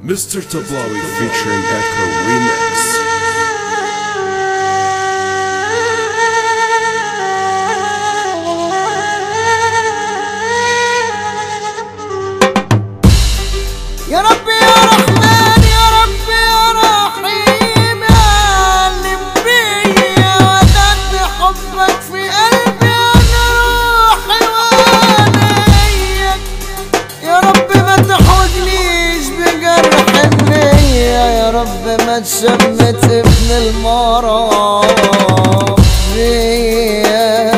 Mr. Tablawi featuring Echo Remix. يا رب يا رحمن يا رب يا رحيم علم بيا ودد حبك في قلبي انا روحي وعليك يا رب ما تحوجنيش بجرح النية يا رب ما تشمت ابن المرض فيا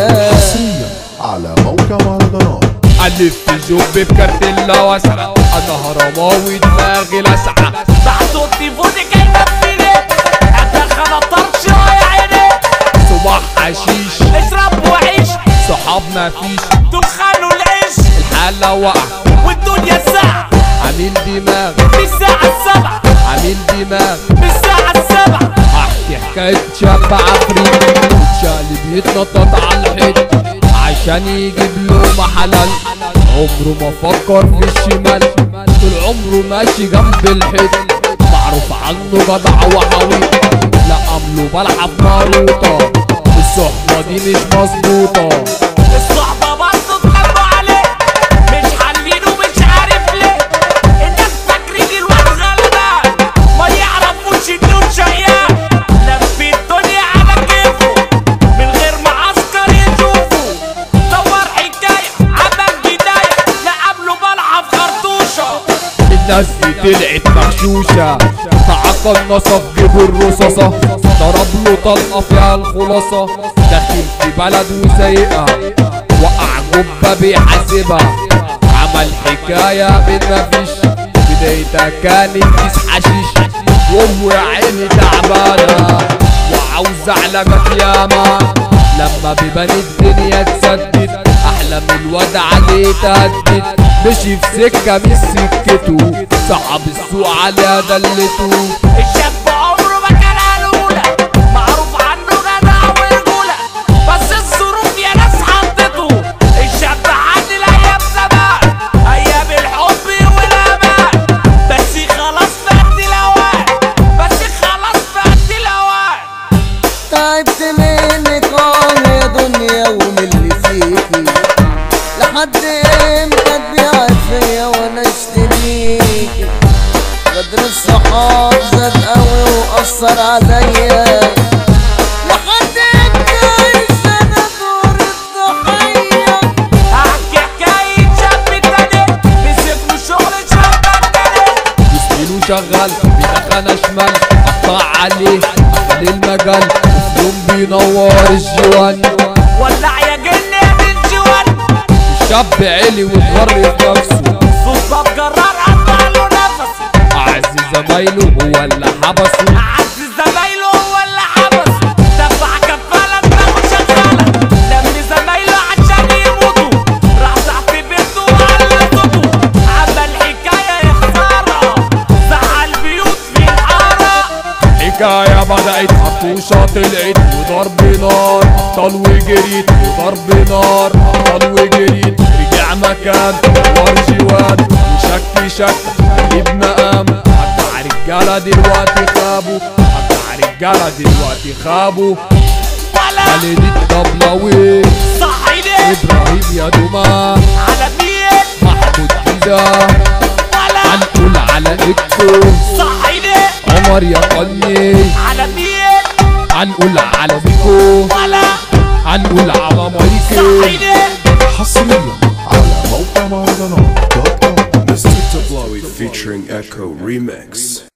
على موقع مهرجانات ألف جوب بكارتيلا واسعة أنا هرماوي دماغي لسعة بعته التليفون جايبه في ايديه ادخل طرش يا عيني صباح حشيش اشرب وعيش صحاب مفيش دخلوا العيش الحالة وقع والدنيا ساعة عامل دماغ في الساعة السبعة عامل دماغ في الساعة السبعة احكي حكاية شاب عفريت شقلب بيتنطط على الحيط عشان يجيب له حلال عمره ما فكر في الشمال طول عمره ماشي جنب الحيط معروف عنه جدع وحويط لا عمله بلعب مروطة الصحبة دي مش مظبوطة الصحبة برضه اتلموا عليه مش حالين ومش عارف ليه الناس فاكرين الواد غلبان ما يعرفوش انه شقيان لف الدنيا على كيفه من غير معسكر يشوفه دور حكاية عمل بداية لقبله بلعب خرطوشة الناس دي طلعت مغشوشة معاك النصف جيبوا الرصاصة ضرب له طلقة فيها الخلاصة داخل في بلد وسايقها وقع جبة بيحاسبها عمل حكاية من مفيش بدايتها كانت كيس حشيش وامه يا عيني تعبانة وعاوزة علاجات ياما لما بيبان الدنيا تسدد احلام الواد عليه تهدد مشي في سكة مش سكته صعب السوق عليها دلته الشاب عمره ما كان قالولة معروف عنه جدع ورجولة بس الظروف يا ناس حطته الشاب عاد الايام زمان ايام الحب والامان بس خلاص فات الاوان بس خلاص فات الاوان تعبت منك اه يا دنيا ومن اللي فيكي لحد امتى تبيعت فيا وانا اشتريكي قدر الصحاب زاد قوي واثر عليا لحد امتى عايش انا دور الضحيه احكي حكاية شاب تاني مسك له شغل شاب تاني وسنينه شغال بيدخن شمال قطع عليه قفل المجال وفي يوم بينور الجوان ولع يا جن يا بنت جوان الشاب علي واتغر في نفسه صوت جرار قطع له نفسه أعز زمايله هو اللي حبسه عز زمايله هو اللي حبسه دفع كفالة دماغه شغالة لم زمايله عشان يموتوا راح تحت بيته وعلى صوته عمل حكاية يا خسارة زعل بيوت في الحارة حكاية بدأت خرطوشة طلعت وضرب نار أبطال وجريت وضرب نار أبطال وجريت رجع مكان دور جوان وشك شك قلب مقام أبدع رجالة دلوقتي خابوا أبدع رجالة دلوقتي خابوا ولا خالد الطبلاوي صحيني إبراهيم يا دوما على مين محمود كده ولا هنقول على إكتو صحيني عمر يا قني على مين هنقول على بيكو ولا هنقول على مايكل صحيني حصريا على موقع مهرجانات دوت كوم Mr. Tablawi featuring Echo Remix.